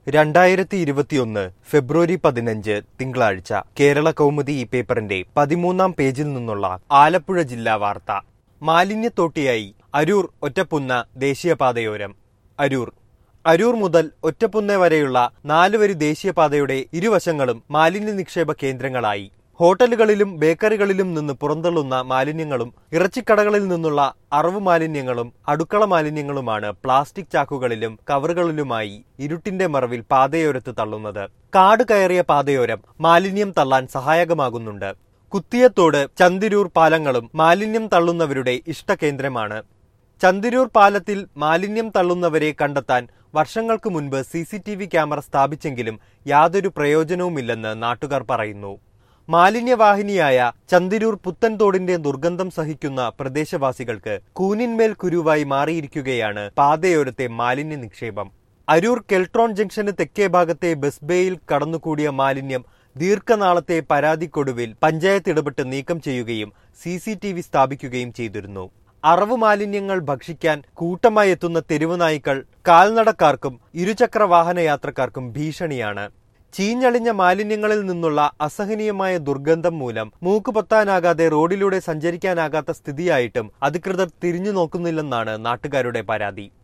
രണ്ടായിരത്തി ഇരുപത്തിയൊന്ന് ഫെബ്രുവരി പതിനഞ്ച് തിങ്കളാഴ്ച കേരള കൗമുദി ഈ പേപ്പറിന്റെ പതിമൂന്നാം പേജിൽ നിന്നുള്ള ആലപ്പുഴ ജില്ലാ വാർത്ത മാലിന്യത്തോട്ടിയായി അരൂർ ഒറ്റപ്പുന്ന ദേശീയപാതയോരം അരൂർ അരൂർ മുതൽ ഒറ്റപ്പുന്ന വരെയുള്ള നാലുവരി ദേശീയപാതയുടെ ഇരുവശങ്ങളും മാലിന്യ നിക്ഷേപ കേന്ദ്രങ്ങളായി ഹോട്ടലുകളിലും ബേക്കറികളിലും നിന്ന് പുറന്തള്ളുന്ന മാലിന്യങ്ങളും ഇറച്ചിക്കടകളിൽ നിന്നുള്ള അറവ് മാലിന്യങ്ങളും അടുക്കള മാലിന്യങ്ങളുമാണ് പ്ലാസ്റ്റിക് ചാക്കുകളിലും കവറുകളിലുമായി ഇരുട്ടിന്റെ മറവിൽ പാതയോരത്ത് തള്ളുന്നത് കാട് കയറിയ പാതയോരം മാലിന്യം തള്ളാൻ സഹായകമാകുന്നുണ്ട് കുത്തിയത്തോട് ചന്തിരൂർ പാലങ്ങളും മാലിന്യം തള്ളുന്നവരുടെ ഇഷ്ടകേന്ദ്രമാണ് ചന്തിരൂർ പാലത്തിൽ മാലിന്യം തള്ളുന്നവരെ കണ്ടെത്താൻ വർഷങ്ങൾക്ക് മുൻപ് C C T V camera സ്ഥാപിച്ചെങ്കിലും യാതൊരു പ്രയോജനവുമില്ലെന്ന് നാട്ടുകാർ പറയുന്നു മാലിന്യവാഹിനിയായ ചന്തിരൂർ പുത്തൻതോടിന്റെ ദുർഗന്ധം സഹിക്കുന്ന പ്രദേശവാസികൾക്ക് കൂനിന്മേൽ കുരുവായി മാറിയിരിക്കുകയാണ് പാതയോരത്തെ മാലിന്യ നിക്ഷേപം അരൂർ കെൽട്രോൺ ജംഗ്ഷന് തെക്കേ ഭാഗത്തെ ബസ് ബേയിൽ കടന്നുകൂടിയ മാലിന്യം ദീർഘനാളത്തെ പരാതിക്കൊടുവിൽ പഞ്ചായത്ത് ഇടപെട്ട് നീക്കം ചെയ്യുകയും സി സി ടി വി സ്ഥാപിക്കുകയും ചെയ്തിരുന്നു അറവ് മാലിന്യങ്ങൾ ഭക്ഷിക്കാൻ കൂട്ടമായി എത്തുന്ന തെരുവ് നായ്ക്കൾ കാൽനടക്കാർക്കും ഇരുചക്ര വാഹന യാത്രക്കാർക്കും ഭീഷണിയാണ് ചീഞ്ഞളിഞ്ഞ മാലിന്യങ്ങളിൽ നിന്നുള്ള അസഹനീയമായ ദുർഗന്ധം മൂലം മൂക്കുപൊത്താനാകാതെ റോഡിലൂടെ സഞ്ചരിക്കാനാകാത്ത സ്ഥിതിയായിട്ടും അധികൃതർ തിരിഞ്ഞു നോക്കുന്നില്ലെന്നാണ് നാട്ടുകാരുടെ പരാതി